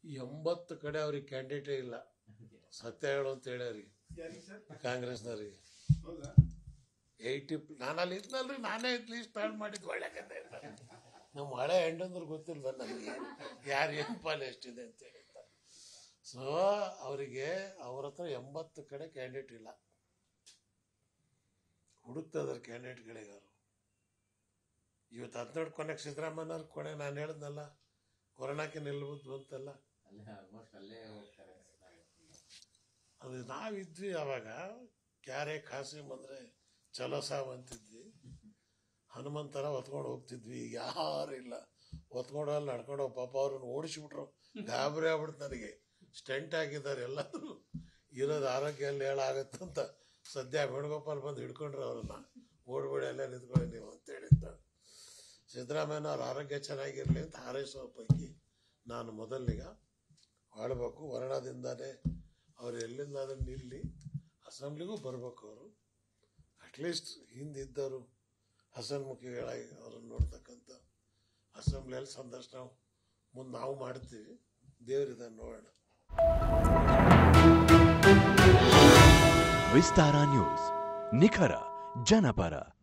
ಎಂಬತ್ತು ಕಡೆ ಅವ್ರಿಗೆ ಕ್ಯಾಂಡಿಡೇಟೇ ಇಲ್ಲ ಸತ್ಯ ಹೇಳು ಅಂತ ಹೇಳ್ಯಾರಿ ಯಾರಿಗೆ ಸರ್ ಕಾಂಗ್ರೆಸ್ನವ್ರಿಗೆ ಹೌದಾ ಏಯ್ಟಿ ನಾನು ಅಲ್ಲಿ ಇದ್ನಲ್ರಿ ನಾನೇ ಲೀಸ್ಟ್ ಪ್ಲಾನ್ ಮಾಡಿದ್ದು ಒಳ್ಳೆ ಕತೆ ನಮ್ಮ ಹಳೆ ಹೆಂಡಂದ್ರೆ ಗೊತ್ತಿಲ್ವ ನನಗೆ ಯಾರು ಏನು ಪಾಲು ಎಷ್ಟಿದೆ ಅಂತ ಹೇಳಿ ಸೊ ಅವರಿಗೆ ಅವ್ರ ಹತ್ರ ಎಂಬತ್ತು ಕಡೆ ಕ್ಯಾಂಡಿಡೇಟ್ ಇಲ್ಲ ಹುಡುಕ್ತಾ ಇದಾರೆ ಕ್ಯಾಂಡಿಡೇಟ್ಗಳಿಗೆ ಅವರು ಇವತ್ತು ಹದಿನೆಂಟು ಕೊನೆಗೆ ಸಿದ್ದರಾಮಯ್ಯನವ್ರ ಕೊನೆ ನಾನು ಹೇಳಿದ್ನಲ್ಲ ಕೊರೋನಾಕ್ಕೆ ನಿಲ್ಬೋದು ಅಂತಲ್ಲ ಅಲ್ಲೇ ಆಲ್ಮೋಸ್ಟ್ ಅಲ್ಲೇ ಹೋಗ್ತಾರೆ ಅದು ನಾವಿದ್ವಿ ಅವಾಗ ಕ್ಯಾರೆ ಖಾಸಿಮ್ ಅಂದರೆ ಚಲೋ ಸಾವ್ ಅಂತಿದ್ವಿ ಹನುಮಂತರ ಹೊತ್ಕೊಂಡು ಹೋಗ್ತಿದ್ವಿ ಈಗ ಯಾರು ಇಲ್ಲ ಹೊತ್ಕೊಂಡು ಅಲ್ಲಿ ನಡ್ಕೊಂಡು ಹೋಗ್ ಪಾಪ ಅವ್ರನ್ನ ಓಡಿಸ್ಬಿಟ್ರು ಗಾಬರಿ ಆಗ್ಬಿಡ್ತು ನನಗೆ ಸ್ಟೆಂಟ್ ಹಾಕಿದ್ದಾರೆ ಎಲ್ಲರೂ ಇರೋದು ಆರೋಗ್ಯ ಎಲ್ಲ ಹೇಳಾಗತ್ತಂತ ಸದ್ಯ ವೇಣುಗೋಪಾಲ್ ಬಂದು ಹಿಡ್ಕೊಂಡ್ರು ಅವ್ರನ್ನ ಓಡ್ಬೇಡಿ ಎಲ್ಲ ನಿಂತ್ಕೊಳ್ಳಿ ನೀವು ಅಂತ ಹೇಳಿದ್ದ ಸಿದ್ದರಾಮಯ್ಯ ಅವ್ರ ಆರೋಗ್ಯ ಚೆನ್ನಾಗಿರಲಿ ಅಂತ ಹಾರೈಸೋ ಪೈಕಿ ನಾನು ಮೊದಲಿಗ ಆಳ್ಬೇಕು ವರ್ಣದಿಂದಾನೇ ಅವ್ರು ಎಲ್ಲಿಂದಾದ್ರೂ ನಿಲ್ಲಿ ಅಸೆಂಬ್ಲಿಗೂ ಬರ್ಬೇಕು ಅವರು ಅಟ್ಲೀಸ್ಟ್ ಹಿಂದಿದ್ದವರು ಹಸನ್ಮುಖಿಗಳಾಗಿ ಅವ್ರನ್ನ ನೋಡ್ತಕ್ಕಂಥ ಅಸೆಂಬ್ಲಿಯಲ್ಲಿ ಸಂದರ್ಶನ ಮುಂದೆ ನಾವು ಮಾಡ್ತೀವಿ ದೇವರಿದ ನೋಡೋಣ ವಿಸ್ತಾರ ನ್ಯೂಸ್ ನಿಖರ ಜನಪರ